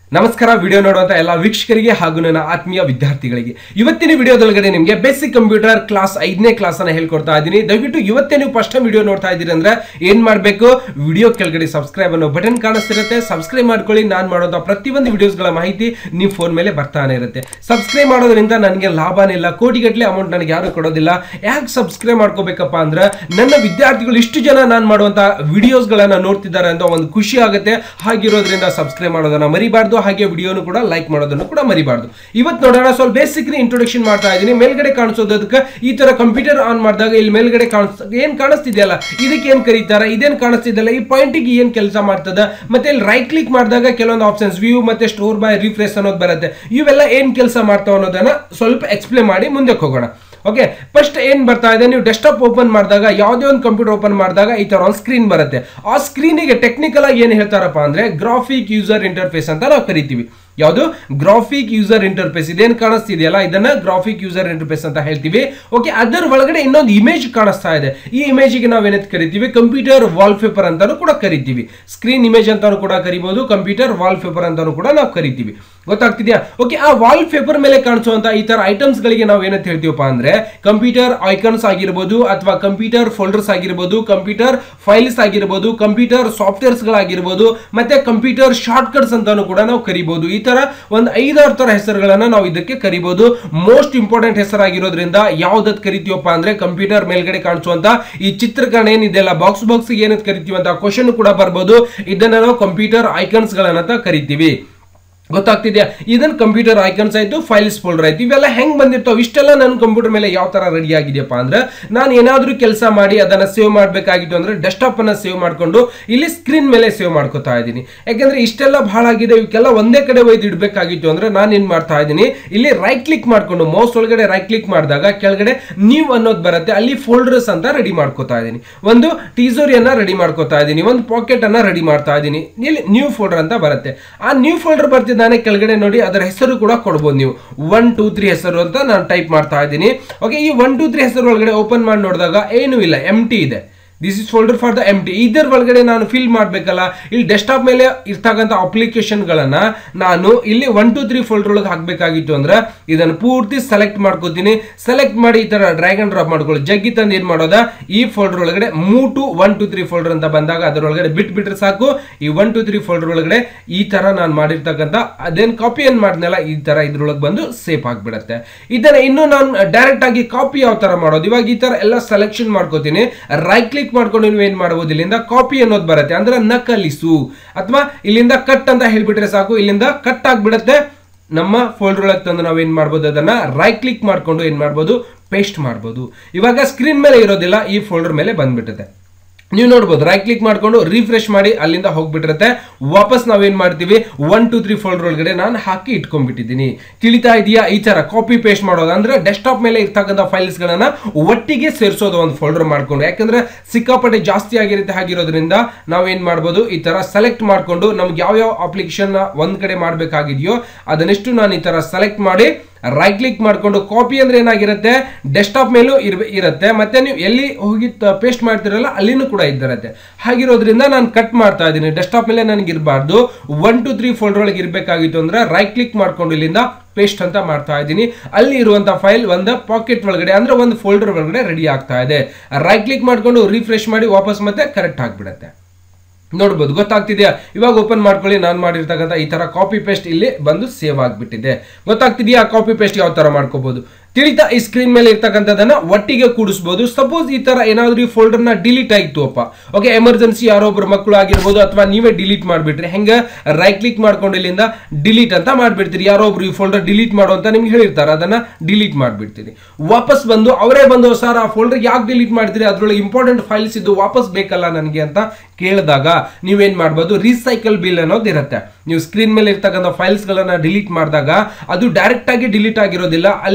ನಮಸ್ಕಾರ ವಿಡಿಯೋ ನೋಡುವಂತ ಎಲ್ಲ ವೀಕ್ಷಕರಿಗೆ ಹಾಗೂ ನನ್ನ ಆತ್ಮೀಯ ವಿದ್ಯಾರ್ಥಿಗಳಿಗೆ ಇವತ್ತಿನ ವಿಡಿಯೋದೊಳಗಡೆ ನಿಮಗೆ ಬೇಸಿಕ್ ಕಂಪ್ಯೂಟರ್ ಕ್ಲಾಸ್ ಐದನೇ ಕ್ಲಾಸ್ ಅನ್ನ ಹೇಳ್ಕೊಡ್ತಾ ಇದ್ದೀನಿ ದಯವಿಟ್ಟು ಇವತ್ತೇ ನೀವು ಫಸ್ಟ್ ವಿಡಿಯೋ ನೋಡ್ತಾ ಇದ್ದೀರಿ ಅಂದ್ರೆ ಏನ್ ಮಾಡಬೇಕು ವಿಡಿಯೋ ಕೆಳಗಡೆ ಸಬ್ಸ್ಕ್ರೈಬ್ ಅನ್ನೋ ಬಟನ್ ಕಾಣಿಸ್ತಿರುತ್ತೆ ಸಬ್ಸ್ಕ್ರೈಬ್ ಮಾಡ್ಕೊಳ್ಳಿ ನಾನು ಮಾಡೋದ ಪ್ರತಿಯೊಂದು ವಿಡಿಯೋಸ್ಗಳ ಮಾಹಿತಿ ನಿಮ್ಮ ಫೋನ್ ಮೇಲೆ ಬರ್ತಾನೆ ಇರುತ್ತೆ ಸಬ್ಸ್ಕ್ರೈಬ್ ಮಾಡೋದ್ರಿಂದ ನನಗೆ ಲಾಭನೇ ಇಲ್ಲ ಕೋಟಿಗಟ್ಟಲೆ ಅಮೌಂಟ್ ನನಗೆ ಯಾರು ಕೊಡೋದಿಲ್ಲ ಯಾಕೆ ಸಬ್ಸ್ಕ್ರೈಬ್ ಮಾಡ್ಕೋಬೇಕಪ್ಪ ಅಂದ್ರೆ ನನ್ನ ವಿದ್ಯಾರ್ಥಿಗಳು ಇಷ್ಟು ಜನ ನಾನು ಮಾಡುವಂತ ವಿಡಿಯೋಸ್ಗಳನ್ನ ನೋಡ್ತಿದ್ದಾರೆ ಅಂತ ಒಂದು ಖುಷಿ ಆಗುತ್ತೆ ಹಾಗಿರೋದ್ರಿಂದ ಸಬ್ಸ್ಕ್ರೈಬ್ ಮಾಡೋದನ್ನ ಮರಿಬಾರ್ದು ಹಾಗೆ ವಿಡಿಯೋನು ಕೂಡ ಲೈಕ್ ಮಾಡೋದನ್ನು ಕೂಡ ಮರಿಬಾರ್ದು ಇವತ್ತು ನೋಡೋಣ ಸ್ವಲ್ಪ ಬೇಸಿಕ್ ಇಂಟ್ರೊಡಕ್ಷನ್ ಮಾಡ್ತಾ ಇದ್ದೀನಿ ಮೇಲ್ಗಡೆ ಕಾಣಿಸೋದಕ್ಕೆ ಈ ತರ ಕಂಪ್ಯೂಟರ್ ಆನ್ ಮಾಡಿದಾಗ ಇಲ್ಲಿ ಮೇಲ್ಗಡೆ ಕಾಣಿಸ್ ಏನ್ ಕಾಣಿಸ್ತಿದೆಯಲ್ಲ ಇದಕ್ಕೆ ಏನ್ ಕರೀತಾರೆ ಇದೇನ್ ಕಾಣಿಸ್ತಿದೆಯಲ್ಲ ಈ ಪಾಯಿಂಟಿಗೆ ಏನ್ ಕೆಲಸ ಮಾಡ್ತದ ಮತ್ತೆ ಇಲ್ಲಿ ರೈಟ್ ಕ್ಲಿಕ್ ಮಾಡಿದಾಗ ಕೆಲವೊಂದು ಆಪ್ಷನ್ಸ್ ವ್ಯೂ ಮತ್ತೆ ಸ್ಟೋರ್ ಬೈ ರಿಫ್ರೆಶ್ ಅನ್ನೋದು ಬರುತ್ತೆ ಇವೆಲ್ಲ ಏನ್ ಕೆಲಸ ಮಾಡ್ತಾವ ಅನ್ನೋದನ್ನ ಸ್ವಲ್ಪ ಎಕ್ಸ್ಪ್ಲೇನ್ ಮಾಡಿ ಮುಂದಕ್ಕೆ ಹೋಗೋಣ ಓಕೆ ಫಸ್ಟ್ ಏನ್ ಬರ್ತಾ ಇದೆ ನೀವು ಡೆಸ್ಕ್ಟಾಪ್ ಓಪನ್ ಮಾಡಿದಾಗ ಯಾವುದೇ ಒಂದು ಕಂಪ್ಯೂಟರ್ ಓಪನ್ ಮಾಡಿದಾಗ ಈ ತರ ಒಂದು ಸ್ಕ್ರೀನ್ ಬರುತ್ತೆ ಆ ಸ್ಕ್ರೀನಿಗೆ ಟೆಕ್ನಿಕಲ್ ಆಗಿ ಏನ್ ಹೇಳ್ತಾರಪ್ಪ ಅಂದ್ರೆ ಗ್ರಾಫಿಕ್ ಯೂಸರ್ ಇಂಟರ್ಫೇಸ್ ಅಂತ ನಾವು ಕರಿತೀವಿ ಯಾವುದು ಗ್ರಾಫಿಕ್ ಯೂಸರ್ ಇಂಟರ್ಫೇಸ್ ಇದೇನ್ ಕಾಣಿಸ್ತಿದೆಯಲ್ಲ ಇದನ್ನ ಗ್ರಾಫಿಕ್ ಯೂಸರ್ ಇಂಟರ್ಫೇಸ್ ಅಂತ ಹೇಳ್ತೀವಿ ಓಕೆ ಅದರ ಒಳಗಡೆ ಇನ್ನೊಂದು ಇಮೇಜ್ ಕಾಣಿಸ್ತಾ ಇದೆ ಈ ಇಮೇಜ್ಗೆ ನಾವು ಏನಂತ ಕರಿತೀವಿ ಕಂಪ್ಯೂಟರ್ ವಾಲ್ಪೇಪರ್ ಅಂತಾನು ಕೂಡ ಕರಿತೀವಿ ಸ್ಕ್ರೀನ್ ಇಮೇಜ್ ಅಂತಾನು ಕೂಡ ಕರಿಬಹುದು ಕಂಪ್ಯೂಟರ್ ವಾಲ್ಪೇಪರ್ ಅಂತಾನು ಕೂಡ ನಾವು ಕರಿತೀವಿ ಗೊತ್ತಾಗ್ತಿದ್ಯಾ ಓಕೆ ಆ ವಾಲ್ ಪೇಪರ್ ಮೇಲೆ ಕಾಣಿಸುವಂತ ಈ ತರ ಐಟಮ್ಸ್ ಗಳಿಗೆ ನಾವು ಏನಂತ ಹೇಳ್ತೀವಪ್ಪ ಅಂದ್ರೆ ಕಂಪ್ಯೂಟರ್ ಐಕನ್ಸ್ ಆಗಿರ್ಬೋದು ಅಥವಾ ಕಂಪ್ಯೂಟರ್ ಫೋಲ್ಡರ್ಸ್ ಆಗಿರ್ಬೋದು ಕಂಪ್ಯೂಟರ್ ಫೈಲ್ಸ್ ಆಗಿರ್ಬೋದು ಕಂಪ್ಯೂಟರ್ ಸಾಫ್ಟ್ವೇರ್ಸ್ ಗಳಾಗಿರ್ಬೋದು ಮತ್ತೆ ಕಂಪ್ಯೂಟರ್ ಶಾರ್ಟ್ ಕಟ್ಸ್ ಅಂತಾನು ಕೂಡ ನಾವು ಕರಿಬಹುದು ಈ ತರ ಒಂದು ಐದಾರು ತರ ಹೆಸರುಗಳನ್ನ ನಾವು ಇದಕ್ಕೆ ಕರಿಬಹುದು ಮೋಸ್ಟ್ ಇಂಪಾರ್ಟೆಂಟ್ ಹೆಸರಾಗಿರೋದ್ರಿಂದ ಯಾವ್ದತ್ ಕರಿತೀವಪ್ಪ ಅಂದ್ರೆ ಕಂಪ್ಯೂಟರ್ ಮೇಲ್ಗಡೆ ಕಾಣಿಸುವಂತ ಈ ಚಿತ್ರೀಕರಣ ಏನಿದೆಯಲ್ಲ ಬಾಕ್ಸ್ ಬಾಕ್ಸ್ ಏನಂತ ಕರಿತೀವಿ ಅಂತ ಕ್ವಶನ್ ಕೂಡ ಬರ್ಬೋದು ಇದನ್ನ ನಾವು ಕಂಪ್ಯೂಟರ್ ಐಕನ್ಸ್ ಗಳನ್ನ ಕರಿತೀವಿ ಗೊತ್ತಾಗ್ತಿದ್ಯಾ ಇದನ್ನ ಕಂಪ್ಯೂಟರ್ ಐಕನ್ಸ್ ಆಯ್ತು ಫೈಲ್ಸ್ ಫೋಲ್ಡರ್ ಆಯ್ತು ಇವೆಲ್ಲ ಹೆಂಗ್ ಬಂದಿರ್ತಾವ ಇಷ್ಟೆಲ್ಲ ನನ್ನ ಕಂಪ್ಯೂಟರ್ ಮೇಲೆ ಯಾವ ತರ ರೆಡಿ ಆಗಿದೆಯಪ್ಪ ಅಂದ್ರೆ ನಾನು ಏನಾದ್ರೂ ಕೆಲಸ ಮಾಡಿ ಅದನ್ನ ಸೇವ್ ಮಾಡಬೇಕಾಗಿತ್ತು ಅಂದ್ರೆ ಡೆಸ್ಕ್ಟಾಪ್ ಅನ್ನ ಸೇವ್ ಮಾಡ್ಕೊಂಡು ಇಲ್ಲಿ ಸ್ಕ್ರೀನ್ ಮೇಲೆ ಸೇವ್ ಮಾಡ್ಕೋತಾ ಇದ್ದೀನಿ ಯಾಕಂದ್ರೆ ಇಷ್ಟೆಲ್ಲ ಬಹಳ ಆಗಿದೆ ಇವಕ್ಕೆಲ್ಲ ಒಂದೇ ಕಡೆ ಒಯ್ದು ಇಡಬೇಕಾಗಿತ್ತು ಅಂದ್ರೆ ನಾನು ಏನ್ ಮಾಡ್ತಾ ಇದ್ದೀನಿ ಇಲ್ಲಿ ರೈಟ್ ಕ್ಲಿಕ್ ಮಾಡ್ಕೊಂಡು ಮೌಸ್ ಒಳಗಡೆ ರೈಟ್ ಕ್ಲಿಕ್ ಮಾಡಿದಾಗ ಕೆಳಗಡೆ ನ್ಯೂ ಅನ್ನೋದು ಬರುತ್ತೆ ಅಲ್ಲಿ ಫೋಲ್ಡರ್ಸ್ ಅಂತ ರೆಡಿ ಮಾಡ್ಕೋತಾ ಇದ್ದೀನಿ ಒಂದು ಟೀಸೋರಿಯನ್ನ ರೆಡಿ ಮಾಡ್ಕೋತಾ ಇದ್ದೀನಿ ಒಂದು ಪಾಕೆಟ್ ಅನ್ನ ರೆಡಿ ಮಾಡ್ತಾ ಇದ್ದೀನಿ ಇಲ್ಲಿ ನ್ಯೂ ಫೋಲ್ಡರ್ ಅಂತ ಬರುತ್ತೆ ಆ ನ್ಯೂ ಫೋಲ್ಡರ್ ಬರ್ತಿದ್ದಾನೆ ಕೆಳಗಡೆ ನೋಡಿ ಅದರ ಹೆಸರು ಕೂಡ ಕೊಡ್ಬೋದು ನೀವು ಒನ್ ಟೂ ತ್ರೀ ಹೆಸರು ಅಂತ ನಾನು ಟೈಪ್ ಮಾಡ್ತಾ ಇದ್ದೀನಿ ಓಕೆ ಈ ಒನ್ ಟೂ ತ್ರೀ ಹೆಸರು ಒಳಗಡೆ ಓಪನ್ ಮಾಡಿ ನೋಡಿದಾಗ ಏನೂ ಇಲ್ಲ ಎಮ್ ಟಿ ಇದೆ this is folder for the empty ಇದರ ಒಳಗಡೆ ನಾನು ಫಿಲ್ ಮಾಡಬೇಕಲ್ಲ ಇಲ್ಲಿ ಡೆಸ್ಕ್ಟಾಪ್ ಮೇಲೆ ಇರ್ತಕ್ಕಂಥ ಅಪ್ಲಿಕೇಶನ್ಗಳನ್ನ ನಾನು ಇಲ್ಲಿ ಒನ್ ಟು ತ್ರೀ ಫೋಲ್ಡರ್ ಒಳಗೆ ಹಾಕಬೇಕಾಗಿತ್ತು ಅಂದ್ರೆ ಇದನ್ನು ಪೂರ್ತಿ ಸೆಲೆಕ್ಟ್ ಮಾಡ್ಕೋತೀನಿ ಸೆಲೆಕ್ಟ್ ಮಾಡಿ ಈ ತರ ಡ್ರ್ಯಾಗ್ ಅಂಡ್ ಡ್ರಾಪ್ ಮಾಡ್ಕೊಳ್ಳಿ ಜಗ್ಗಿ ತಂದು ಏನ್ ಮಾಡೋದ ಈ ಫೋಲ್ಡರ್ ಒಳಗಡೆ ಮೂ to one two three folder ಅಂತ ಬಂದಾಗ ಅದರೊಳಗಡೆ ಬಿಟ್ ಬಿಟ್ರೆ ಸಾಕು ಈ ಒನ್ ಟು ತ್ರೀ ಫೋಲ್ಡರ್ ಒಳಗಡೆ ಈ ತರ ನಾನು ಮಾಡಿರ್ತಕ್ಕಂಥ ಅದೇನ್ ಕಾಪಿ ಏನ್ ಮಾಡಿದ್ನಲ್ಲ ಈ ತರ ಇದ್ರೊಳಗೆ ಬಂದು ಸೇಫ್ ಆಗಿಬಿಡುತ್ತೆ ಇದನ್ನ ಇನ್ನು ನಾನು ಡೈರೆಕ್ಟ್ ಆಗಿ ಕಾಪಿ ಯಾವ ತರ ಮಾಡೋದು ಇವಾಗ ಈ ತರ ಎಲ್ಲ ಸೆಲೆಕ್ಷನ್ ಮಾಡ್ಕೋತೀನಿ ರೈಟ್ ಕ್ಲಿಕ್ ಮಾಡ್ಕೊಂಡು ನೀವು ಏನ್ ಮಾಡಬಹುದು ಇಲ್ಲಿಂದ ಕಾಪಿ ಅನ್ನೋದು ಬರುತ್ತೆ ಅಂದ್ರೆ ನಕಲಿಸು ಅಥವಾ ಇಲ್ಲಿಂದ ಕಟ್ ಅಂತ ಹೇಳ್ಬಿಟ್ರೆ ಸಾಕು ಇಲ್ಲಿಂದ ಕಟ್ ಆಗ್ಬಿಡತ್ತೆ ನಮ್ಮ ಫೋಲ್ಡರ್ ಒಳಗೆ ತಂದು ನಾವು ಏನ್ ಮಾಡ್ಬೋದು ಅದನ್ನ ರೈಟ್ ಕ್ಲಿಕ್ ಮಾಡ್ಕೊಂಡು ಏನ್ ಮಾಡ್ಬೋದು ಪೇಸ್ಟ್ ಮಾಡ್ಬೋದು ಇವಾಗ ಸ್ಕ್ರೀನ್ ಮೇಲೆ ಇರೋದಿಲ್ಲ ಈ ಫೋಲ್ಡರ್ ಮೇಲೆ ಬಂದ್ಬಿಟ್ಟದೆ ನೀವು ನೋಡ್ಬೋದು ರೈಟ್ ಕ್ಲಿಕ್ ಮಾಡ್ಕೊಂಡು ರಿಫ್ರೆಶ್ ಮಾಡಿ ಅಲ್ಲಿಂದ ಹೋಗ್ಬಿಟ್ಟಿರುತ್ತೆ ವಾಪಸ್ ನಾವೇನ್ ಮಾಡ್ತೀವಿ ಒನ್ ಟು ತ್ರೀ ಫೋಲ್ಡರ್ ಒಳಗಡೆ ನಾನು ಹಾಕಿ ಇಟ್ಕೊಂಡ್ಬಿಟ್ಟಿದ್ದೀನಿ ತಿಳಿತಾ ಇದೆಯಾ ಈ ತರ ಕಾಪಿ ಪೇಸ್ಟ್ ಮಾಡೋದು ಅಂದ್ರೆ ಡೆಸ್ಕ್ಟಾಪ್ ಮೇಲೆ ಇರ್ತಕ್ಕಂಥ ಫೈಲ್ಸ್ ಗಳನ್ನ ಒಟ್ಟಿಗೆ ಸೇರಿಸೋದು ಒಂದು ಫೋಲ್ಡರ್ ಮಾಡ್ಕೊಂಡು ಯಾಕಂದ್ರೆ ಸಿಕ್ಕಾಪಟ್ಟೆ ಜಾಸ್ತಿ ಆಗಿರುತ್ತೆ ಹಾಗಿರೋದ್ರಿಂದ ನಾವೇನ್ ಮಾಡ್ಬೋದು ಈ ತರ ಸೆಲೆಕ್ಟ್ ಮಾಡ್ಕೊಂಡು ನಮ್ಗೆ ಯಾವ ಯಾವ ಅಪ್ಲಿಕೇಶನ್ ಒಂದ್ ಕಡೆ ಮಾಡ್ಬೇಕಾಗಿದೆಯೋ ಅದನ್ನೆಷ್ಟು ನಾನು ಈ ತರ ಸೆಲೆಕ್ಟ್ ಮಾಡಿ ರೈಟ್ ಕ್ಲಿಕ್ ಮಾಡ್ಕೊಂಡು ಕಾಪಿ ಅಂದ್ರೆ ಏನಾಗಿರುತ್ತೆ ಡೆಸ್ಕ್ಟಾಪ್ ಮೇಲೂ ಇರ್ ಇರುತ್ತೆ ಮತ್ತೆ ನೀವು ಎಲ್ಲಿ ಹೋಗಿ ಪೇಸ್ಟ್ ಮಾಡ್ತಿರಲ್ಲ ಅಲ್ಲಿನೂ ಕೂಡ ಇದ್ದಿರುತ್ತೆ ಹಾಗಿರೋದ್ರಿಂದ ನಾನು ಕಟ್ ಮಾಡ್ತಾ ಇದ್ದೀನಿ ಡೆಸ್ಕ್ಟಾಪ್ ಮೇಲೆ ನನಗೆ ಇರಬಾರ್ದು ಒನ್ ಟು ತ್ರೀ ಫೋಲ್ಡರ್ ಒಳಗೆ ಇರಬೇಕಾಗಿತ್ತು ಅಂದ್ರೆ ರೈಟ್ ಕ್ಲಿಕ್ ಮಾಡ್ಕೊಂಡು ಇಲ್ಲಿಂದ ಪೇಸ್ಟ್ ಅಂತ ಮಾಡ್ತಾ ಇದ್ದೀನಿ ಅಲ್ಲಿ ಇರುವಂತ ಫೈಲ್ ಒಂದು ಪಾಕೆಟ್ ಒಳಗಡೆ ಅಂದ್ರೆ ಒಂದು ಫೋಲ್ಡರ್ ಒಳಗಡೆ ರೆಡಿ ಆಗ್ತಾ ಇದೆ ರೈಟ್ ಕ್ಲಿಕ್ ಮಾಡ್ಕೊಂಡು ರಿಫ್ರೆಶ್ ಮಾಡಿ ವಾಪಸ್ ಮತ್ತೆ ಕರೆಕ್ಟ್ ಆಗಿಬಿಡುತ್ತೆ ನೋಡ್ಬೋದು ಗೊತ್ತಾಗ್ತಿದೆಯಾ ಇವಾಗ ಓಪನ್ ಮಾಡ್ಕೊಳ್ಳಿ ನಾನು ಮಾಡಿರ್ತಕ್ಕಂಥ ಈ ತರ ಕಾಪಿ ಪೇಸ್ಟ್ ಇಲ್ಲಿ ಬಂದು ಸೇವ್ ಆಗಿಬಿಟ್ಟಿದೆ ಗೊತ್ತಾಗ್ತಿದೆಯಾ ಕಾಪಿ ಪೇಸ್ಟ್ ಯಾವ ತರ ಮಾಡ್ಕೋಬಹುದು ತಿಳಿತಾ ಈ ಸ್ಕ್ರೀನ್ ಮೇಲೆ ಇರ್ತಕ್ಕಂಥದ್ದನ್ನ ಒಟ್ಟಿಗೆ ಕೂಡಿಸಬಹುದು ಸಪೋಸ್ ಈ ತರ ಏನಾದ್ರೂ ಈ ಫೋಲ್ಡರ್ ನ ಡಿಲೀಟ್ ಆಯ್ತು ಅಪ್ಪ ಓಕೆ ಎಮರ್ಜೆನ್ಸಿ ಯಾರೋ ಒಬ್ರು ಮಕ್ಕಳು ಆಗಿರ್ಬೋದು ಅಥವಾ ನೀವೇ ಡಿಲೀಟ್ ಮಾಡ್ಬಿಟ್ರಿ ಹೆಂಗ ರೈಟ್ ಕ್ಲಿಕ್ ಮಾಡ್ಕೊಂಡು ಇಲ್ಲಿಂದ ಡಿಲೀಟ್ ಅಂತ ಮಾಡ್ಬಿಡ್ತೀರಿ ಯಾರೋ ಒಬ್ರು ಈ ಫೋಲ್ಡರ್ ಡಿಲೀಟ್ ಮಾಡು ಅಂತ ನಿಮ್ಗೆ ಹೇಳಿರ್ತಾರೆ ಅದನ್ನ ಡಿಲೀಟ್ ಮಾಡ್ಬಿಡ್ತೀರಿ ವಾಪಸ್ ಬಂದು ಅವರೇ ಬಂದು ಸರ್ ಆ ಫೋಲ್ಡರ್ ಯಾಕೆ ಡಿಲೀಟ್ ಮಾಡ್ತೀರಿ ಅದ್ರೊಳಗೆ ಇಂಪಾರ್ಟೆಂಟ್ ಫೈಲ್ಸ್ ಇದ್ದು ವಾಪಸ್ ಬೇಕಲ್ಲ ನನಗೆ ಅಂತ ಕೇಳಿದಾಗ ನೀವೇನ್ ಮಾಡ್ಬೋದು ರೀಸೈಕಲ್ ಬಿಲ್ ಅನ್ನೋದು ಇರುತ್ತೆ ನೀವು ಸ್ಕ್ರೀನ್ ಮೇಲೆ ಇರ್ತಕ್ಕಂಥ ಫೈಲ್ಸ್ ಗಳನ್ನ ಡಿಲೀಟ್ ಮಾಡಿದಾಗ ಅದು ಡೈರೆಕ್ಟ್ ಆಗಿ ಡಿಲೀಟ್ ಆಗಿರೋದಿಲ್ಲ ಅಲ್ಲಿ ರೀ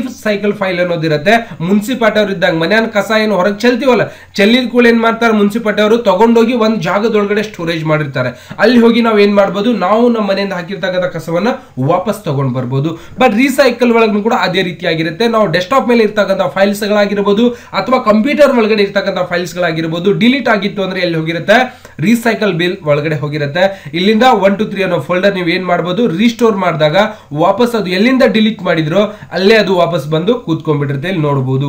ರೀಸೈಕಲ್ ಫೈಲ್ ಅನ್ನೋದಿರುತ್ತೆ ಮುನ್ಸಿಪಾಲ್ಟಿ ಅವ್ರು ಇದ್ದಾಗ ಮನೆಯನ್ನ ಕಸ ಏನು ಹೊರಗೆ ಚೆಲ್ತೀವಲ್ಲ ಚೆಲ್ಲಿದ ಕೂಡ ಏನ್ ಮಾಡ್ತಾರೆ ಮುನ್ಸಿಪಾಲ್ಟಿ ಅವರು ತಗೊಂಡೋಗಿ ಒಂದು ಜಾಗದೊಳಗಡೆ ಸ್ಟೋರೇಜ್ ಮಾಡಿರ್ತಾರೆ ಅಲ್ಲಿ ಹೋಗಿ ನಾವು ಏನ್ ಮಾಡ್ಬೋದು ನಾವು ನಮ್ಮ ಮನೆಯಿಂದ ಹಾಕಿರ್ತಕ್ಕಂಥ ಕಸವನ್ನ ವಾಪಸ್ ತಗೊಂಡ್ ಬರ್ಬೋದು ಬಟ್ ರೀಸೈಕಲ್ ಒಳಗೂ ಕೂಡ ಅದೇ ರೀತಿಯಾಗಿರುತ್ತೆ ನಾವು ಡೆಸ್ಕ್ಟಾಪ್ ಮೇಲೆ ಇರ್ತಕ್ಕಂಥ ಫೈಲ್ಸ್ ಗಳಾಗಿರ್ಬೋದು ಅಥವಾ ಕಂಪ್ಯೂಟರ್ ಒಳಗಡೆ ಇರ್ತಕ್ಕಂಥ ಫೈಲ್ಸ್ ಗಳಾಗಿರ್ಬೋದು ಡಿಲೀಟ್ ಆಗಿತ್ತು ಅಂದ್ರೆ ಎಲ್ಲಿ ಹೋಗಿರುತ್ತೆ ರೀಸೈಕಲ್ ಬಿಲ್ ಒಳಗಡೆ ಹೋಗಿರುತ್ತೆ ಇಲ್ಲಿಂದ ಒನ್ ಟು ತ್ರೀ ಅನ್ನೋ ಫೋಲ್ಡರ್ ನೀವು ಏನ್ ಮಾಡ್ಬೋದು ರೀಸ್ಟೋರ್ ಮಾಡಿದಾಗ ವಾಪಸ್ ಅದು ಎಲ್ಲಿಂದ ಡಿಲೀಟ್ ಮಾಡಿದ್ರೋ ಅಲ್ಲೇ ಅದು ವಾಪಸ್ ಬಂದು ಕೂತ್ಕೊಂಡ್ಬಿಟ್ಟಿರುತ್ತೆ ಇಲ್ಲಿ ನೋಡಬಹುದು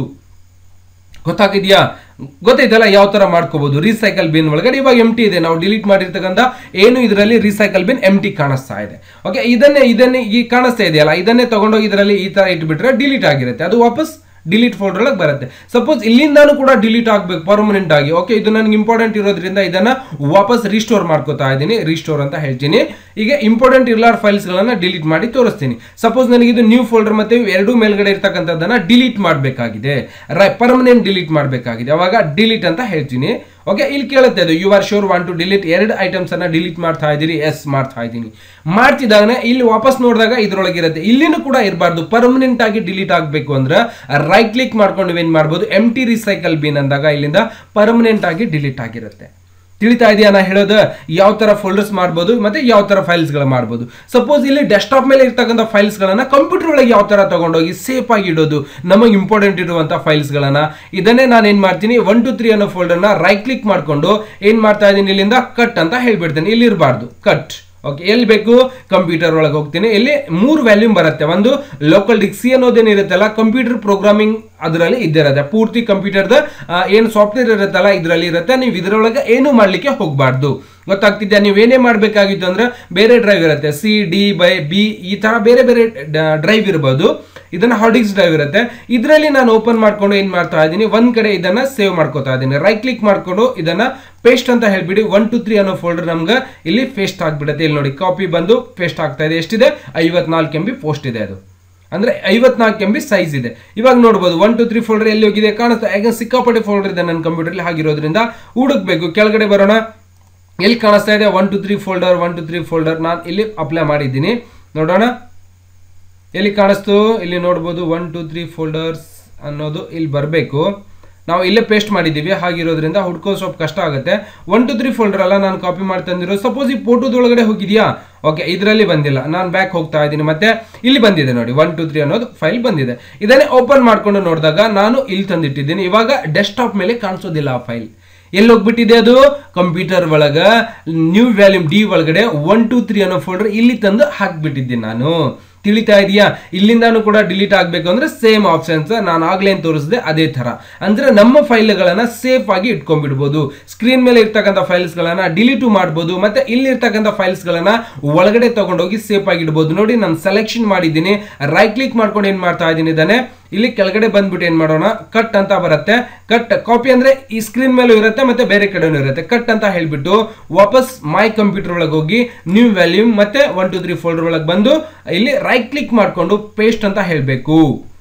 ಗೊತ್ತಾಗಿದ್ಯಾ ಗೊತ್ತೈತಲ್ಲ ಯಾವ ತರ ಮಾಡ್ಕೋಬಹುದು ರೀಸೈಕಲ್ ಬಿನ್ ಒಳಗಡೆ ಇವಾಗ ಎಮ್ ಟಿ ಇದೆ ನಾವು ಡಿಲೀಟ್ ಮಾಡಿರ್ತಕ್ಕಂಥ ಏನು ಇದರಲ್ಲಿ ರೀಸೈಕಲ್ ಬಿನ್ ಎಮ್ ಟಿ ಕಾಣಿಸ್ತಾ ಇದೆ ಓಕೆ ಇದನ್ನೇ ಇದನ್ನೇ ಈ ಕಾಣಿಸ್ತಾ ಇದೆಯಲ್ಲ ಇದನ್ನೇ ತಗೊಂಡೋಗಿ ಇದರಲ್ಲಿ ಈ ತರ ಇಟ್ಬಿಟ್ರೆ ಡಿಲೀಟ್ ಆಗಿರುತ್ತೆ ಅದು ವಾಪಸ್ ಡಿಲೀಟ್ ಫೋಲ್ಡರ್ ಒಳಗೆ ಬರುತ್ತೆ ಸಪೋಸ್ ಇಲ್ಲಿಂದಾನು ಕೂಡ ಡಿಲೀಟ್ ಆಗಬೇಕು ಪರ್ಮನೆಂಟ್ ಆಗಿ ಓಕೆ ಇದು ನನಗೆ ಇಂಪಾರ್ಟೆಂಟ್ ಇರೋದ್ರಿಂದ ಇದನ್ನ ವಾಪಸ್ ರಿಸ್ಟೋರ್ ಮಾಡ್ಕೋತಾ ಇದ್ದೀನಿ ರಿಸ್ಟೋರ್ ಅಂತ ಹೇಳ್ತೀನಿ ಈಗ ಇಂಪಾರ್ಟೆಂಟ್ ಇರ್ಲಾರ ಫೈಲ್ಸ್ ಗಳನ್ನ ಡಿಲೀಟ್ ಮಾಡಿ ತೋರಿಸ್ತೀನಿ ಸಪೋಸ್ ನನಗೆ ಇದು ನ್ಯೂ ಫೋಲ್ಡರ್ ಮತ್ತೆ ಎರಡು ಮೇಲ್ಗಡೆ ಇರ್ತಕ್ಕಂಥದ್ದನ್ನ ಡಿಲೀಟ್ ಮಾಡಬೇಕಾಗಿದೆ ಪರ್ಮನೆಂಟ್ ಡಿಲೀಟ್ ಮಾಡಬೇಕಾಗಿದೆ ಅವಾಗ ಡಿಲೀಟ್ ಅಂತ ಹೇಳ್ತೀನಿ ಓಕೆ ಇಲ್ಲಿ ಕೇಳುತ್ತೆ ಅದು you are sure want to delete ಎರಡು ಐಟಮ್ಸ್ ಅನ್ನ ಡಿಲೀಟ್ ಮಾಡ್ತಾ ಇದ್ದೀರಿ ಎಸ್ ಮಾಡ್ತಾ ಇದ್ದೀನಿ ಮಾಡ್ತಿದ್ದಾಗ ಇಲ್ಲಿ ವಾಪಸ್ ನೋಡಿದಾಗ ಇದ್ರೊಳಗೆ ಇರುತ್ತೆ ಇಲ್ಲಿನೂ ಕೂಡ ಇರಬಾರ್ದು ಪರ್ಮನೆಂಟ್ ಆಗಿ ಡಿಲೀಟ್ ಆಗಬೇಕು ಅಂದ್ರೆ ರೈಟ್ ಕ್ಲಿಕ್ ಮಾಡ್ಕೊಂಡು ನೀವೇನ್ ಮಾಡ್ಬೋದು ಎಮ್ ಟಿ ರಿಸೈಕಲ್ ಬಿನ್ ಅಂದಾಗ ಇಲ್ಲಿಂದ ಪರ್ಮನೆಂಟ್ ಆಗಿ ಡಿಲೀಟ್ ಆಗಿರುತ್ತೆ ತಿಳಿತಾ ಇದೆಯಾ ನಾ ಹೇಳೋದು ಯಾವ ತರ ಫೋಲ್ಡರ್ಸ್ ಮಾಡ್ಬೋದು ಮತ್ತೆ ಯಾವ ತರ ಫೈಲ್ಸ್ ಗಳ ಮಾಡ್ಬೋದು ಸಪೋಸ್ ಇಲ್ಲಿ ಡೆಸ್ಕ್ಟಾಪ್ ಮೇಲೆ ಇರ್ತಕ್ಕಂಥ ಫೈಲ್ಸ್ ಗಳನ್ನ ಕಂಪ್ಯೂಟರ್ ಒಳಗೆ ಯಾವ ತರ ತಗೊಂಡೋಗಿ ಸೇಫ್ ಆಗಿ ಇಡೋದು ನಮಗೆ ಇಂಪಾರ್ಟೆಂಟ್ ಇರುವಂತ ಫೈಲ್ಸ್ ಗಳನ್ನ ಇದನ್ನೇ ನಾನು ಏನ್ ಮಾಡ್ತೀನಿ ಒನ್ ಟು ತ್ರೀ ಅನ್ನೋ ಫೋಲ್ಡರ್ ನ ರೈಟ್ ಕ್ಲಿಕ್ ಮಾಡ್ಕೊಂಡು ಏನ್ ಮಾಡ್ತಾ ಇದ್ದೀನಿ ಇಲ್ಲಿಂದ ಕಟ್ ಅಂತ ಹೇಳ್ಬಿಡ್ತೇನೆ ಇಲ್ಲಿ ಇರಬಾರ್ದು ಕಟ್ ಓಕೆ ಎಲ್ಲಿ ಬೇಕು ಕಂಪ್ಯೂಟರ್ ಒಳಗೆ ಹೋಗ್ತೀನಿ ಇಲ್ಲಿ ಮೂರು ವ್ಯಾಲ್ಯೂಮ್ ಬರುತ್ತೆ ಒಂದು ಲೋಕಲ್ ಡಿಕ್ಸಿ ಅನ್ನೋದೇನಿರುತ್ತಲ್ಲ ಕಂಪ್ಯೂಟರ್ ಪ್ರೋಗ್ರಾಮಿಂಗ್ ಅದರಲ್ಲಿ ಇದ್ದಿರುತ್ತೆ ಪೂರ್ತಿ ಕಂಪ್ಯೂಟರ್ದ ಏನು ಸಾಫ್ಟ್ವೇರ್ ಇರುತ್ತಲ್ಲ ಇದರಲ್ಲಿ ಇರುತ್ತೆ ನೀವು ಇದರೊಳಗೆ ಏನು ಮಾಡ್ಲಿಕ್ಕೆ ಹೋಗಬಾರ್ದು ಗೊತ್ತಾಗ್ತಿದ್ಯಾ ನೀವು ಏನೇ ಮಾಡಬೇಕಾಗಿತ್ತು ಅಂದ್ರೆ ಬೇರೆ ಡ್ರೈವ್ ಇರುತ್ತೆ ಸಿ ಡಿ ಬೈ ಬಿ ಈ ತರ ಬೇರೆ ಬೇರೆ ಡ್ರೈವ್ ಇರ್ಬೋದು ಇದನ್ನ ಹಾರ್ಡಿಕ್ಸ್ ಡ್ರೈವ್ ಇರುತ್ತೆ ಇದರಲ್ಲಿ ನಾನು ಓಪನ್ ಮಾಡ್ಕೊಂಡು ಏನ್ ಮಾಡ್ತಾ ಇದ್ದೀನಿ ಒಂದ್ ಕಡೆ ಇದನ್ನ ಸೇವ್ ಮಾಡ್ಕೋತಾ ಇದ್ದೀನಿ ರೈಟ್ ಕ್ಲಿಕ್ ಮಾಡ್ಕೊಂಡು ಇದನ್ನ ಪೇಸ್ಟ್ ಅಂತ ಹೇಳ್ಬಿಡಿ ಒನ್ ಟು ತ್ರೀ ಅನ್ನೋ ಫೋಲ್ಡರ್ ನಮ್ಗೆ ಇಲ್ಲಿ ಪೇಸ್ಟ್ ಆಗ್ಬಿಡುತ್ತೆ ಇಲ್ಲಿ ನೋಡಿ ಕಾಪಿ ಬಂದು ಪೇಸ್ಟ್ ಆಗ್ತಾ ಇದೆ ಎಷ್ಟಿದೆ ಐವತ್ನಾಲ್ಕು ಎಂ ಬಿ ಪೋಸ್ಟ್ ಇದೆ ಅದು ಅಂದ್ರೆ ಐವತ್ನಾಲ್ಕು ಎಂ ಬಿ ಸೈಜ್ ಇದೆ ಇವಾಗ ನೋಡ್ಬೋದು ಒನ್ ಟು ತ್ರೀ ಫೋಲ್ಡರ್ ಎಲ್ಲಿ ಹೋಗಿದೆ ಕಾಣುತ್ತೆ ಈಗ ಸಿಕ್ಕಾಪಟ್ಟೆ ಫೋಲ್ಡರ್ ಇದೆ ನನ್ನ ಕಂಪ್ಯೂಟರ್ಲಿ ಹಾಗಿರೋದ್ರಿಂದ ಹುಡುಕ್ಬೇಕು ಕೆಳಗಡೆ ಬರೋಣ ಎಲ್ಲಿ ಕಾಣಿಸ್ತಾ ಇದೆ one two three folder one two three folder ನಾನು ಇಲ್ಲಿ ಅಪ್ಲೈ ಮಾಡಿದ್ದೀನಿ ನೋಡೋಣ ಎಲ್ಲಿ ಕಾಣಿಸ್ತು ಇಲ್ಲಿ ನೋಡ್ಬೋದು ಒನ್ ಟು ತ್ರೀ ಫೋಲ್ಡರ್ಸ್ ಅನ್ನೋದು ಇಲ್ಲಿ ಬರಬೇಕು ನಾವು ಇಲ್ಲೇ ಪೇಸ್ಟ್ ಮಾಡಿದ್ದೀವಿ ಹಾಗಿರೋದ್ರಿಂದ ಹುಡ್ಕೋ ಸ್ವಲ್ಪ ಕಷ್ಟ ಆಗುತ್ತೆ ಒನ್ ಟು ತ್ರೀ ಫೋಲ್ಡರ್ ಅಲ್ಲ ನಾನು ಕಾಪಿ ಮಾಡ್ತಂದಿರೋ ಸಪೋಸ್ ಈ ಫೋಟೋದೊಳಗಡೆ ಹೋಗಿದ್ಯಾ ಓಕೆ ಇದರಲ್ಲಿ ಬಂದಿಲ್ಲ ನಾನು ಬ್ಯಾಕ್ ಹೋಗ್ತಾ ಇದ್ದೀನಿ ಮತ್ತೆ ಇಲ್ಲಿ ಬಂದಿದೆ ನೋಡಿ ಒನ್ ಟು ತ್ರೀ ಅನ್ನೋದು ಫೈಲ್ ಬಂದಿದೆ ಇದನ್ನೇ ಓಪನ್ ಮಾಡ್ಕೊಂಡು ನೋಡಿದಾಗ ನಾನು ಇಲ್ಲಿ ತಂದಿಟ್ಟಿದ್ದೀನಿ ಇವಾಗ ಡೆಸ್ಕ್ಟಾಪ್ ಮೇಲೆ ಕಾಣಿಸೋದಿಲ್ಲ ಆ ಫೈಲ್ ಎಲ್ಲಿ ಹೋಗ್ಬಿಟ್ಟಿದೆ ಅದು ಕಂಪ್ಯೂಟರ್ ಒಳಗ ನ್ಯೂ ವ್ಯಾಲ್ಯೂಮ್ ಡಿ ಒಳಗಡೆ ಒನ್ ಟು ತ್ರೀ ಅನ್ನೋ ಫೋಲ್ಡರ್ ಇಲ್ಲಿ ತಂದು ಹಾಕ್ಬಿಟ್ಟಿದ್ದೀನಿ ನಾನು ತಿಳಿತಾ ಇದೆಯಾ ಇಲ್ಲಿಂದಾನು ಕೂಡ ಡಿಲೀಟ್ ಆಗಬೇಕು ಅಂದ್ರೆ ಸೇಮ್ ಆಪ್ಷನ್ಸ್ ನಾನು ಆಗ್ಲೇ ತೋರಿಸಿದೆ ಅದೇ ತರ ಅಂದ್ರೆ ನಮ್ಮ ಫೈಲ್ಗಳನ್ನ ಸೇಫ್ ಆಗಿ ಇಟ್ಕೊಂಡ್ಬಿಡ್ಬೋದು ಸ್ಕ್ರೀನ್ ಮೇಲೆ ಇರ್ತಕ್ಕಂಥ ಫೈಲ್ಸ್ಗಳನ್ನ ಡಿಲೀಟ್ ಮಾಡ್ಬೋದು ಮತ್ತೆ ಇಲ್ಲಿ ಇರ್ತಕ್ಕಂಥ ಫೈಲ್ಸ್ಗಳನ್ನ ಒಳಗಡೆ ತಗೊಂಡೋಗಿ ಸೇಫ್ ಆಗಿ ಇಡ್ಬೋದು ನೋಡಿ ನಾನು ಸೆಲೆಕ್ಷನ್ ಮಾಡಿದ್ದೀನಿ ರೈಟ್ ಕ್ಲಿಕ್ ಮಾಡ್ಕೊಂಡು ಏನ್ ಮಾಡ್ತಾ ಇದ್ದೀನಿ ಇದಾನೆ ಇಲ್ಲಿ ಕೆಳಗಡೆ ಬಂದ್ಬಿಟ್ಟು ಏನ್ ಮಾಡೋಣ ಕಟ್ ಅಂತ ಬರುತ್ತೆ ಕಟ್ ಕಾಪಿ ಅಂದ್ರೆ ಈ ಸ್ಕ್ರೀನ್ ಮೇಲೂ ಇರುತ್ತೆ ಮತ್ತೆ ಬೇರೆ ಕಡೆನೂ ಇರುತ್ತೆ ಕಟ್ ಅಂತ ಹೇಳ್ಬಿಟ್ಟು ವಾಪಸ್ ಮೈ ಕಂಪ್ಯೂಟರ್ ಒಳಗೆ ಹೋಗಿ ನ್ಯೂ ವ್ಯಾಲ್ಯೂಮ್ ಮತ್ತೆ ಒನ್ ಟು ತ್ರೀ ಫೋಲ್ಡರ್ ಒಳಗೆ ಬಂದು ಇಲ್ಲಿ ರೈಟ್ ಕ್ಲಿಕ್ ಮಾಡ್ಕೊಂಡು ಪೇಸ್ಟ್ ಅಂತ ಹೇಳಬೇಕು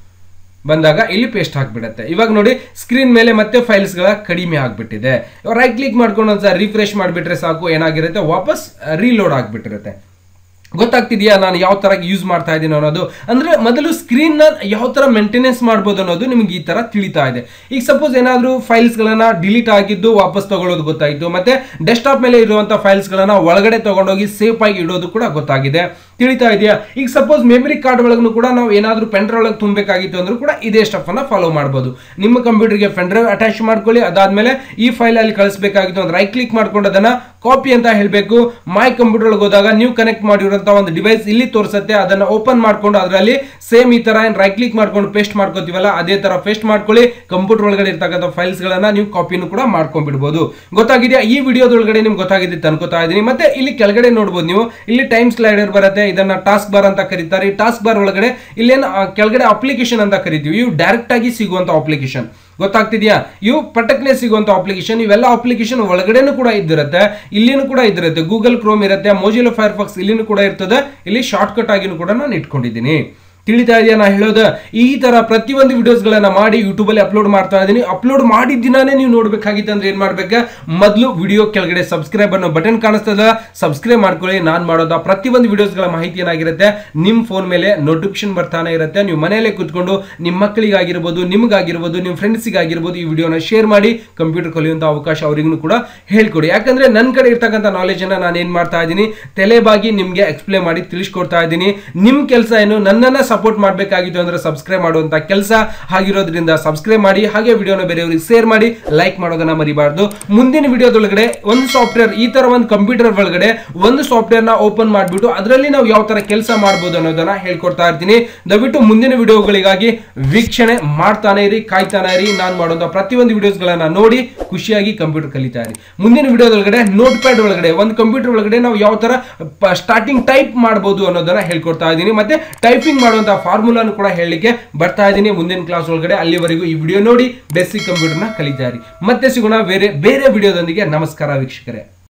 ಬಂದಾಗ ಇಲ್ಲಿ ಪೇಸ್ಟ್ ಹಾಕ್ಬಿಡುತ್ತೆ ಇವಾಗ ನೋಡಿ ಸ್ಕ್ರೀನ್ ಮೇಲೆ ಮತ್ತೆ ಫೈಲ್ಸ್ಗಳ ಕಡಿಮೆ ಆಗ್ಬಿಟ್ಟಿದೆ ರೈಟ್ ಕ್ಲಿಕ್ ಮಾಡ್ಕೊಂಡು ಒಂದ್ಸಲ ರಿಫ್ರೆಶ್ ಮಾಡಿಬಿಟ್ರೆ ಸಾಕು ಏನಾಗಿರುತ್ತೆ ವಾಪಸ್ ರೀಲೋಡ್ ಆಗ್ಬಿಟ್ಟಿರುತ್ತೆ ಗೊತ್ತಾಗ್ತಿದೆಯಾ ನಾನು ಯಾವ ತರ ಯೂಸ್ ಮಾಡ್ತಾ ಇದ್ದೀನಿ ಅನ್ನೋದು ಅಂದ್ರೆ ಮೊದಲು ಸ್ಕ್ರೀನ್ ಯಾವ ತರ ಮೇಂಟೆನೆನ್ಸ್ ಮಾಡ್ಬೋದು ಅನ್ನೋದು ನಿಮ್ಗೆ ಈ ತರ ತಿಳಿತಾ ಇದೆ ಈಗ ಸಪೋಸ್ ಏನಾದರೂ ಫೈಲ್ಸ್ಗಳನ್ನ ಡಿಲೀಟ್ ಆಗಿದ್ದು ವಾಪಸ್ ತಗೊಳ್ಳೋದು ಗೊತ್ತಾಯಿತು ಮತ್ತೆ ಡೆಸ್ಕ್ಟಾಪ್ ಮೇಲೆ ಇರುವಂತ ಫೈಲ್ಸ್ಗಳನ್ನ ಒಳಗಡೆ ತಗೊಂಡೋಗಿ ಸೇಫ್ ಆಗಿ ಇಡೋದು ಕೂಡ ಗೊತ್ತಾಗಿದೆ ತಿಳಿತಾ ಇದೆಯಾ ಈಗ ಸಪೋಸ್ ಮೆಮರಿ ಕಾರ್ಡ್ ಒಳಗೂ ಕೂಡ ನಾವು ಏನಾದರೂ ಪೆಂಡ್ರೈವ್ ಒಳಗೆ ತುಂಬಬೇಕಾಗಿತ್ತು ಅಂದ್ರೂ ಕೂಡ ಇದೇ ಸ್ಟಫ್ ಅನ್ನ ಫಾಲೋ ಮಾಡ್ಬೋದು ನಿಮ್ಮ ಕಂಪ್ಯೂಟರ್ಗೆ ಪೆಂಡ್ರೈವ್ ಅಟ್ಯಾಚ್ ಮಾಡ್ಕೊಳ್ಳಿ ಅದಾದ್ಮೇಲೆ ಈ ಫೈಲ್ ಅಲ್ಲಿ ಕಳಿಸ್ಬೇಕಾಗಿತ್ತು ಅಂದ್ರೆ ರೈಟ್ ಕ್ಲಿಕ್ ಮಾಡ್ಕೊಂಡು ಅದನ್ನ ಕಾಪಿ ಅಂತ ಹೇಳಬೇಕು ಮೈ ಕಂಪ್ಯೂಟರ್ ಒಳಗೆ ಹೋದಾಗ ನೀವು ಕನೆಕ್ಟ್ ಮಾಡಿರುವಂತ ಒಂದು ಡಿವೈಸ್ ಇಲ್ಲಿ ತೋರಿಸುತ್ತೆ ಅದನ್ನ ಓಪನ್ ಮಾಡ್ಕೊಂಡು ಅದರಲ್ಲಿ ಸೇಮ್ ಈ ತರ ಏನ್ ರೈಟ್ ಕ್ಲಿಕ್ ಮಾಡ್ಕೊಂಡು ಪೇಸ್ಟ್ ಮಾಡ್ಕೋತೀವಲ್ಲ ಅದೇ ತರ ಪೇಸ್ಟ್ ಮಾಡ್ಕೊಳ್ಳಿ ಕಂಪ್ಯೂಟರ್ ಒಳಗಡೆ ಇರ್ತಕ್ಕಂಥ ಫೈಲ್ಸ್ ಗಳನ್ನ ನೀವು ಕಾಪಿನೂ ಕೂಡ ಮಾಡ್ಕೊಂಡ್ಬಿಡ್ಬೋದು ಗೊತ್ತಾಗಿದೆಯಾ ಈ ವಿಡಿಯೋದೊಳಗಡೆ ನಿಮ್ಗೆ ಗೊತ್ತಾಗಿದೆ ಅನ್ಕೋತಾ ಇದ್ದೀನಿ ಮತ್ತೆ ಇಲ್ಲಿ ಕೆಳಗಡೆ ನೋಡ್ಬೋದು ನೀವು ಇಲ್ಲಿ ಟೈಮ್ ಸ್ಲೈಡರ್ ಬರುತ್ತೆ ಇದನ್ನ ಟಾಸ್ಕ್ ಬಾರ್ ಅಂತ ಕರೀತಾರೆ ಈ ಟಾಸ್ಕ್ ಬಾರ್ ಒಳಗಡೆ ಇಲ್ಲೇನು ಆ, ಕೆಳಗಡೆ ಅಪ್ಲಿಕೇಶನ್ ಅಂತ ಕರಿತೀವಿ ಇವು ಡೈರೆಕ್ಟ್ ಆಗಿ ಸಿಗುವಂತ ಅಪ್ಲಿಕೇಶನ್ ಗೊತ್ತಾಗ್ತಿದ್ಯಾ ಇವು ಪಟಕ್ನೆ ಸಿಗುವಂತ ಅಪ್ಲಿಕೇಶನ್ ಇವೆಲ್ಲ ಅಪ್ಲಿಕೇಶನ್ ಒಳಗಡೆನೂ ಕೂಡ ಇದ್ದಿರುತ್ತೆ ಇಲ್ಲಿನೂ ಕೂಡ ಇದಿರುತ್ತೆ ಗೂಗಲ್ ಕ್ರೋಮ್ ಇರುತ್ತೆ ಮೋಜಿಲೋ ಫೈರ್ಫಾಕ್ಸ್ ಇಲ್ಲಿನೂ ಕೂಡ ಇರ್ತದೆ ಇಲ್ಲಿ ಶಾರ್ಟ್ ಕಟ್ ಆಗಿನೂ ಕೂಡ ನಾನು ಇಟ್ಕೊಂಡಿದ್ದೀನಿ ತಿಳಿತಾ ಇದೆಯಾ ನಾ ಹೇಳೋದು ಈ ತರ ಪ್ರತಿಯೊಂದು ವಿಡಿಯೋಸ್ಗಳನ್ನ ಮಾಡಿ ಯೂಟ್ಯೂಬ್ ಅಲ್ಲಿ ಅಪ್ಲೋಡ್ ಮಾಡ್ತಾ ಇದ್ದೀನಿ ಅಪ್ಲೋಡ್ ಮಾಡಿದ ದಿನಾನೇ ನೀವು ನೋಡ್ಬೇಕಾಗಿತ್ತು ಅಂದ್ರೆ ಏನ್ ಮಾಡ್ಬೇಕು ಮೊದಲು ವಿಡಿಯೋ ಕೆಳಗಡೆ ಸಬ್ಸ್ಕ್ರೈಬ್ ಅನ್ನೋ ಬಟನ್ ಕಾಣಿಸ್ತದ ಸಬ್ಸ್ಕ್ರೈಬ್ ಮಾಡ್ಕೊಳ್ಳಿ ನಾನು ಮಾಡೋದ ಪ್ರತಿಯೊಂದು ವಿಡಿಯೋಸ್ಗಳ ಮಾಹಿತಿ ಏನಾಗಿರುತ್ತೆ ನಿಮ್ಮ ಫೋನ್ ಮೇಲೆ ನೋಟಿಫಿಕೇಶನ್ ಬರ್ತಾನೆ ಇರುತ್ತೆ ನೀವು ಮನೆಯಲ್ಲೇ ಕೂತ್ಕೊಂಡು ನಿಮ್ಮ ಮಕ್ಕಳಿಗಾಗಿರ್ಬೋದು ನಿಮ್ಗಾಗಿರ್ಬೋದು ನಿಮ್ಮ ಫ್ರೆಂಡ್ಸಿಗಾಗಿರ್ಬೋದು ಈ ವಿಡಿಯೋನ ಶೇರ್ ಮಾಡಿ ಕಂಪ್ಯೂಟರ್ ಕಲಿಯುವಂತ ಅವಕಾಶ ಅವರಿಗೂ ಕೂಡ ಹೇಳ್ಕೊಡಿ ಯಾಕಂದ್ರೆ ನನ್ನ ಕಡೆ ಇರ್ತಕ್ಕಂಥ ನಾಲೆಜ್ ಅನ್ನ ನಾನು ಏನ್ ಮಾಡ್ತಾ ಇದ್ದೀನಿ ತಲೆಬಾಗಿ ನಿಮ್ಗೆ ಎಕ್ಸ್ಪ್ಲೇನ್ ಮಾಡಿ ತಿಳಿಸ್ಕೊಡ್ತಾ ಇದ್ದೀನಿ ನಿಮ್ ಕೆಲಸ ಏನು ನನ್ನನ್ನ ಸಪೋರ್ಟ್ ಮಾಡಬೇಕಾಗಿತ್ತು ಅಂದ್ರೆ ಸಬ್ಸ್ಕ್ರೈಬ್ ಮಾಡುವಂತ ಕೆಲಸ ಆಗಿರೋದ್ರಿಂದ ಸಬ್ಸ್ಕ್ರೈಬ್ ಮಾಡಿ ಹಾಗೆ ವಿಡಿಯೋನ ಬೇರೆಯವರಿಗೆ ಶೇರ್ ಮಾಡಿ ಲೈಕ್ ಮಾಡೋದನ್ನ ಮರಿಬಾರ್ದು ಮುಂದಿನ ವಿಡಿಯೋದೊಳಗಡೆ ಒಂದು ಸಾಫ್ಟ್ವೇರ್ ಈ ತರ ಒಂದು ಕಂಪ್ಯೂಟರ್ ಒಳಗಡೆ ಒಂದು ಸಾಫ್ಟ್ವೇರ್ ನ ಓಪನ್ ಮಾಡಿಬಿಟ್ಟು ಅದರಲ್ಲಿ ನಾವು ಯಾವ ತರ ಕೆಲಸ ಮಾಡಬಹುದು ಅನ್ನೋದನ್ನ ಹೇಳ್ಕೊಡ್ತಾ ಇರ್ತೀನಿ ದಯವಿಟ್ಟು ಮುಂದಿನ ವಿಡಿಯೋಗಳಿಗಾಗಿ ವೀಕ್ಷಣೆ ಮಾಡ್ತಾನೆ ಇರಿ ಕಾಯ್ತಾನೆ ಇರಿ ನಾನು ಮಾಡುವಂತ ಪ್ರತಿಯೊಂದು ವಿಡಿಯೋಸ್ಗಳನ್ನ ನೋಡಿ ಖುಷಿಯಾಗಿ ಕಂಪ್ಯೂಟರ್ ಕಲಿತಾ ಇರಿ ಮುಂದಿನ ವಿಡಿಯೋದೊಳಗಡೆ ನೋಟ್ ಪ್ಯಾಡ್ ಒಳಗಡೆ ಒಂದು ಕಂಪ್ಯೂಟರ್ ಒಳಗಡೆ ನಾವು ಯಾವ ತರ ಸ್ಟಾರ್ಟಿಂಗ್ ಟೈಪ್ ಮಾಡಬಹುದು ಅನ್ನೋದನ್ನ ಹೇಳ್ಕೊಡ್ತಾ ಇದ್ದೀನಿ ಮತ್ತೆ ಟೈಪಿಂಗ್ ಮಾಡುವಂತ ಫಾರ್ಮುಲಾನು ಕೂಡ ಹೇಳಲಿಕ್ಕೆ ಬರ್ತಾ ಇದ್ದೀನಿ ಮುಂದಿನ ಕ್ಲಾಸ್ ಒಳಗಡೆ ಅಲ್ಲಿವರೆಗೂ ಈ ವಿಡಿಯೋ ನೋಡಿ ಬೇಸಿಕ್ ಕಂಪ್ಯೂಟರ್ನ ಕಲಿತಾ ಇರಿ ಮತ್ತೆ ಸಿಗೋಣ ಬೇರೆ ಬೇರೆ ವಿಡಿಯೋದೊಂದಿಗೆ ನಮಸ್ಕಾರ ವೀಕ್ಷಕರೇ